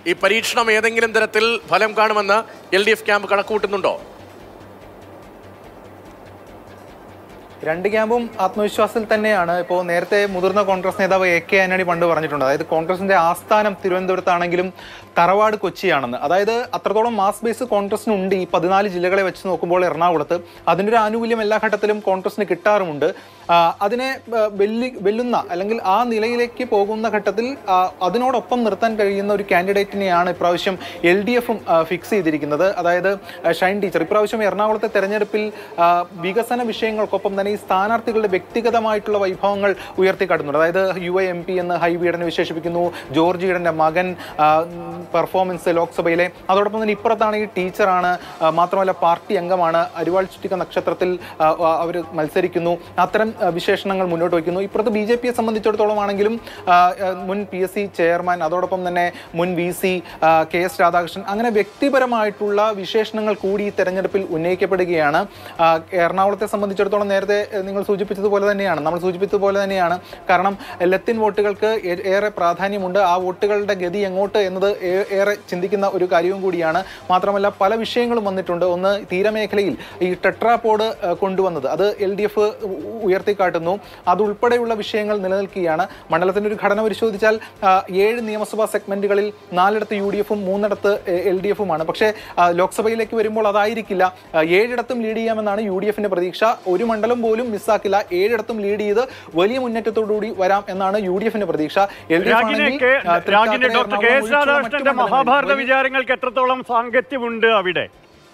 ഈ പരീക്ഷണം ഏതെങ്കിലും തരത്തിൽ ഫലം കാണുമെന്ന് എൽ ഡി എഫ് ക്യാമ്പ് കണക്കുകൂട്ടുന്നുണ്ടോ രണ്ട് ക്യാമ്പും ആത്മവിശ്വാസത്തിൽ തന്നെയാണ് ഇപ്പോൾ നേരത്തെ മുതിർന്ന കോൺഗ്രസ് നേതാവ് എ കെ ആന്റണി പണ്ട് പറഞ്ഞിട്ടുണ്ട് അതായത് കോൺഗ്രസിന്റെ ആസ്ഥാനം തിരുവനന്തപുരത്താണെങ്കിലും തറവാട് കൊച്ചിയാണെന്ന് അതായത് അത്രത്തോളം മാസ് ബേസ് കോൺഗ്രസിനുണ്ട് ഈ പതിനാല് ജില്ലകളെ വെച്ച് നോക്കുമ്പോൾ എറണാകുളത്ത് അതിൻ്റെ ഒരു ആനുകൂല്യം എല്ലാ ഘട്ടത്തിലും കോൺഗ്രസിന് കിട്ടാറുമുണ്ട് ആ, അതിനെ ആ, വെല്ലി വെല്ലുന്ന അല്ലെങ്കിൽ ആ നിലയിലേക്ക് പോകുന്ന ഘട്ടത്തിൽ ആ, അതിനോടൊപ്പം നിർത്താൻ കഴിയുന്ന ഒരു കാൻഡിഡേറ്റിനെയാണ് ഇപ്രാവശ്യം എൽ ഡി എഫും ഫിക്സ് ചെയ്തിരിക്കുന്നത് അതായത് ആ, ഷൈൻ ടീച്ചർ ഇപ്രാവശ്യം എറണാകുളത്തെ തെരഞ്ഞെടുപ്പിൽ ആ, വികസന വിഷയങ്ങൾക്കൊപ്പം തന്നെ ഈ സ്ഥാനാർത്ഥികളുടെ വ്യക്തിഗതമായിട്ടുള്ള വൈഭവങ്ങൾ ഉയർത്തിക്കാട്ടുന്നുണ്ട് അതായത് യു എ എം പി എന്ന് ഹൈബീഡനെ വിശേഷിപ്പിക്കുന്നു ജോർജ് ഈഡന്റെ മകൻ ആ, ഉം, പെർഫോമൻസ് ലോക്സഭയിലെ അതോടൊപ്പം തന്നെ ഇപ്പുറത്താണ് ഈ ടീച്ചറാണ് ആ, മാത്രമല്ല പാർട്ടി അംഗമാണ് അരിവാൾ ചുറ്റിക നക്ഷത്രത്തിൽ അവർ മത്സരിക്കുന്നു അത്തരം ആ, വിശേഷണങ്ങൾ മുന്നോട്ട് വയ്ക്കുന്നു ഇപ്പുറത്ത് ബി ജെ പിയെ സംബന്ധിച്ചിടത്തോളം ആണെങ്കിലും ആ, ആ, മുൻ പി എസ് സി ചെയർമാൻ അതോടൊപ്പം തന്നെ മുൻ V C K S Radhakrishnan അങ്ങനെ വ്യക്തിപരമായിട്ടുള്ള വിശേഷണങ്ങൾ കൂടി ഈ തെരഞ്ഞെടുപ്പിൽ ഉന്നയിക്കപ്പെടുകയാണ് ആ, എറണാകുളത്തെ സംബന്ധിച്ചിടത്തോളം നേരത്തെ ഏ, നിങ്ങൾ സൂചിപ്പിച്ചതുപോലെ തന്നെയാണ് നമ്മൾ സൂചിപ്പിച്ചതുപോലെ തന്നെയാണ് കാരണം ലത്തിൻ വോട്ടുകൾക്ക് ഏ- ഏറെ പ്രാധാന്യമുണ്ട് ആ വോട്ടുകളുടെ ഗതി എങ്ങോട്ട് എന്നത് ഏ- ഏറെ ചിന്തിക്കുന്ന ഒരു കാര്യവും കൂടിയാണ് മാത്രമല്ല പല വിഷയങ്ങളും വന്നിട്ടുണ്ട് ഒന്ന് തീരമേഖലയിൽ ഈ ടെട്രാപോഡ് ആ, കൊണ്ടുവന്നത് അത് എൽ ഡി എഫ് ഉയർത്തിക്കാട്ടുന്നു അതുൾപ്പെടെയുള്ള വിഷയങ്ങൾ നിലനിൽക്കുകയാണ് മണ്ഡലത്തിന്റെ ഒരു ഘടന പരിശോധിച്ചാൽ ആ, ഏഴ് നിയമസഭാ സെഗ്മെന്റുകളിൽ നാലിടത്ത് യു ഡി എഫും മൂന്നിടത്ത് എൽ ഡി എഫുമാണ് പക്ഷേ ആ, ലോക്സഭയിലേക്ക് വരുമ്പോൾ അതായിരിക്കില്ല ആ, ഏഴിടത്തും ലീഡ് ചെയ്യാമെന്നാണ് യു ഡി എഫിന്റെ പ്രതീക്ഷ ഒരു മണ്ഡലം പോലും മിസ്സാക്കില്ല ഏഴിടത്തും ലീഡ് ചെയ്ത് വലിയ മുന്നേറ്റത്തോടുകൂടി വരാം എന്നാണ് യു ഡി എഫിന്റെ പ്രതീക്ഷ എൽ ഡി എഫ് രാജിനെ ആണെങ്കിൽ, കെ- ആ, രാജിനെ Thrikkakara, doctor K Ernakulam S ഒഴിച്ചുള്ള മറ്റു രാധാകൃഷ്ണന്റെ മണ്ഡലങ്ങളിൽ മഹാഭാരത വലിയ- വിചാരങ്ങൾക്ക് എത്രത്തോളം സാങ്കത്യമുണ്ട് അവിടെ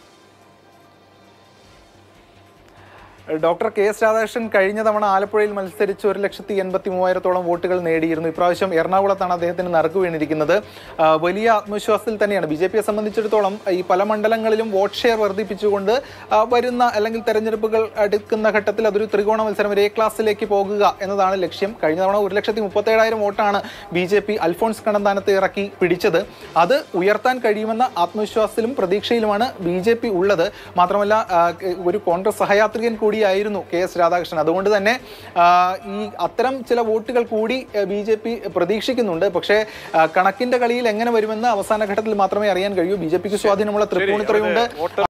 ഡോക്ടർ കെ എസ് രാധാകൃഷ്ണൻ കഴിഞ്ഞ തവണ ആലപ്പുഴയിൽ മത്സരിച്ച് ഒരു ലക്ഷത്തി എൺപത്തി മൂവായിരത്തോളം വോട്ടുകൾ നേടിയിരുന്നു ഇപ്രാവശ്യം എറണാകുളത്താണ് അദ്ദേഹത്തിന് നറുക്ക് വീണിരിക്കുന്നത് ആ, വലിയ ആത്മവിശ്വാസത്തിൽ തന്നെയാണ് ബി ജെ പിയെ സംബന്ധിച്ചിടത്തോളം ഈ പല മണ്ഡലങ്ങളിലും വോട്ട് ഷെയർ വർദ്ധിപ്പിച്ചുകൊണ്ട് ആ, വരുന്ന അല്ലെങ്കിൽ തെരഞ്ഞെടുപ്പുകൾ അടുക്കുന്ന ഘട്ടത്തിൽ അതൊരു ത്രികോണ മത്സരം ഒരു എ ക്ലാസ്സിലേക്ക് പോകുക എന്നതാണ് ലക്ഷ്യം കഴിഞ്ഞ തവണ ഒരു ലക്ഷത്തി മുപ്പത്തേഴായിരം വോട്ടാണ് ബി ജെ പി അൽഫോൺസ് കണ്ണന്താനത്ത് ഇറക്കി പിടിച്ചത് അത് ഉയർത്താൻ കഴിയുമെന്ന ആത്മവിശ്വാസത്തിലും പ്രതീക്ഷയിലുമാണ് ബി ജെ പി ഉള്ളത് മാത്രമല്ല ആ, ഒരു കോൺഗ്രസ് സഹയാത്രികൻ കൂടിയായിരുന്നു കെ എസ് രാധാകൃഷ്ണൻ അതുകൊണ്ട് തന്നെ ആ, ഈ അത്തരം ചില വോട്ടുകൾ കൂടി ബി ജെ പി പ്രതീക്ഷിക്കുന്നുണ്ട് പക്ഷേ ആ, കണക്കിന്റെ കളിയിൽ എങ്ങനെ വരുമെന്ന് അവസാന ഘട്ടത്തിൽ മാത്രമേ അറിയാൻ കഴിയൂ ബി ജെ പിക്ക് സ്വാധീനമുള്ള തൃപ്പൂണിത്തുറയുണ്ട്